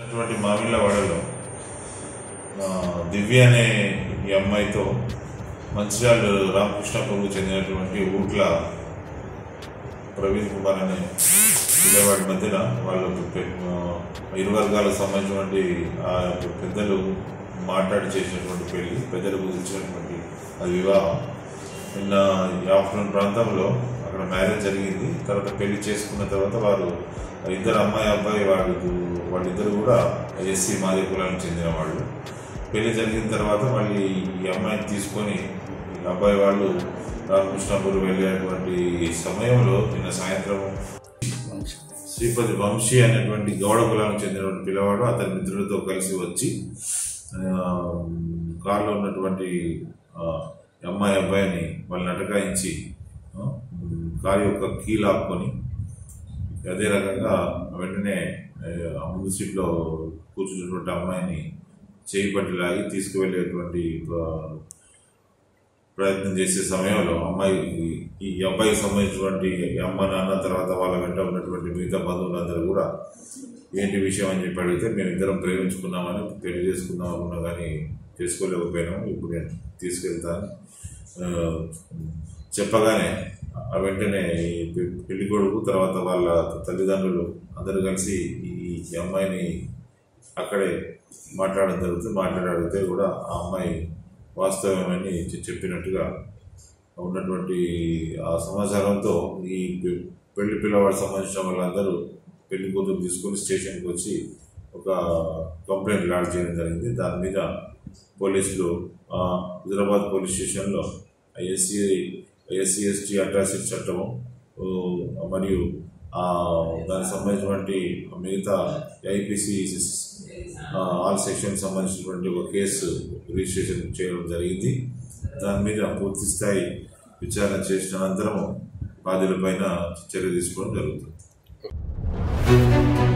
అటువంటి మామిళ్ళవాడలో ఆ, దివ్య అనే ఈ అమ్మాయితో మంచిర్యాల రామకృష్ణపురంకు చెందినటువంటి ఊట్ల ప్రవీణ్ కుమార్ అనే పిల్లవాడి మధ్యన వాళ్ళు పె- ఆ, ఇరు వర్గాలకు సంబంధించినటువంటి ఆ పెద్దలు మాట్లాడి చేసినటువంటి పెళ్లి పెద్దలు కుదిర్చినటువంటి అది వివాహం నిన్న ఈ ఆఫ్టర్నూన్ ప్రాంతంలో అక్కడ మ్యారేజ్ జరిగింది తర్వాత పెళ్లి చేసుకున్న తర్వాత వారు ఇద్దరు అమ్మాయి అబ్బాయి వాళ్ళు వాళ్ళిద్దరు కూడా ఎస్సీ మాది కులానికి చెందిన వాళ్ళు పెళ్లి జరిగిన తర్వాత మళ్ళీ ఈ అమ్మాయిని తీసుకొని ఈ అబ్బాయి వాళ్ళు రామకృష్ణపురం వెళ్ళేటువంటి సమయంలో నిన్న సాయంత్రం శ్రీపతి వంశీ అనేటువంటి గౌడ కులానికి చెందినటువంటి పిల్లవాడు అతని మిత్రులతో కలిసి వచ్చి ఆ, కారులో ఉన్నటువంటి ఆ, అమ్మాయి అబ్బాయిని వాళ్ళని అటకాయించి ఆ, కారు యొక్క కీ లాక్కొని అదే రకంగా వెంటనే ఆ, ముందు సీట్లో కూర్చున్నటువంటి అమ్మాయిని చేయి పట్టి లాగి తీసుకువెళ్ళేటువంటి ఆ, ప్రయత్నం చేసే సమయంలో అమ్మాయి ఈ అబ్బాయికి సంబంధించినటువంటి ఈ అమ్మ నాన్న తర్వాత వాళ్ళ వెంట ఉన్నటువంటి మిగతా బంధువులందరూ కూడా ఏంటి విషయం అని చెప్పి అడిగితే మేము ఇద్దరం ప్రేమించుకున్నామని పెళ్లి చేసుకుందాం అనుకున్నా కానీ చేసుకోలేకపోయినాము ఇప్పుడు నేను తీసుకెళ్తాను ఆ, చెప్పగానే ఆ వెంటనే ఈ పె- పెళ్లి కొడుకు తర్వాత వాళ్ళ తల్లిదండ్రులు అందరూ కలిసి ఈ అమ్మాయిని అక్కడే మాట్లాడడం జరుగుతుంది మాట్లాడి అడిగితే కూడా ఆ అమ్మాయి వాస్తవమని చె- చెప్పినట్టుగా ఉన్నటువంటి ఆ సమాచారంతో ఈ పె- పెళ్లి పిల్లవాడికి సంబంధించిన వాళ్ళందరూ పెళ్లి కూతురు తీసుకొని స్టేషన్కి వచ్చి ఒక కంప్లైంట్ లాడ్జ్ చేయడం జరిగింది దాని మీద పోలీసులు ఆ, హుజరాబాద్ పోలీస్ స్టేషన్లో ఎస్సీ ఎస్సీ ఎస్టీ అట్రాసిటీ చట్టము ఓ, మరియు ఆ, దానికి సంబంధించినటువంటి మిగతా ఐపీసీ ఆల్ సెక్షన్ సంబంధించినటువంటి ఒక కేసు రిజిస్ట్రేషన్ చేయడం జరిగింది దాని మీద పూర్తి స్థాయి విచారణ చేసిన అనంతరం బాధ్యులపైన చర్య తీసుకోవడం జరుగుతుంది